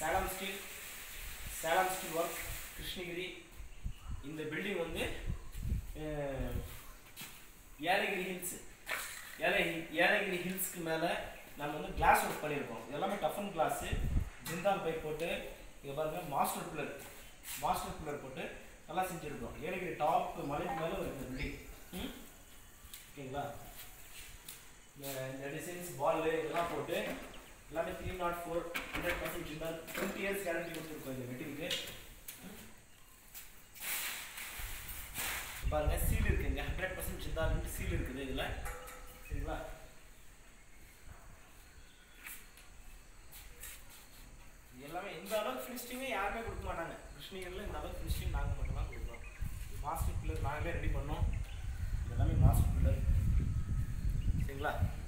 Salem steel Salem steel work Krishnagiri இந்த building வந்து அஹ், ஏலகிரி ஹில்ஸ் ஏலகிரி ஏலகிரி ஹில்ஸ்க்கு மேலே நம்ம வந்து கிளாஸ் ஒர்க் பண்ணியிருக்கோம் இது எல்லாமே டஃபன் கிளாஸு ஜிந்தால் பைப் போட்டு இங்கே பாருங்க மாஸ்டர் பில்லர் மாஸ்டர் பில்லர் போட்டு நல்லா செஞ்சுருக்கோம் ஏலகிரி டாப் மலைக்கு மேலே ஒரு பில்டிங் ம் ஓகேங்களா இந்த- இந்த டிசைன்ஸ் பால் இதெல்லாம் போட்டு எல்லாமே three nought four hundred percent Jindal twenty years guarantee கொடுத்துருக்கோம் இந்த மெட்டீரியலுக்கு பாருங்க சீல் இருக்குங்க ஹண்ட்ரட் பர்சன்ட் ஜிந்தால் சீல் இருக்குது இதில் சரிங்களா இது எல்லாமே இந்த அளவுக்கு ஃபினிஷிங்கே யாருமே கொடுக்க மாட்டாங்க கிருஷ்ணகிரியில் இந்த அளவுக்கு ஃபினிஷிங் நாங்கள் மட்டும் தான் கொடுக்குறோம் மாஸ்டர் பில்லர் நாங்களே ரெடி பண்ணோம் இது எல்லாமே மாஸ்டர் பில்லர் சரிங்களா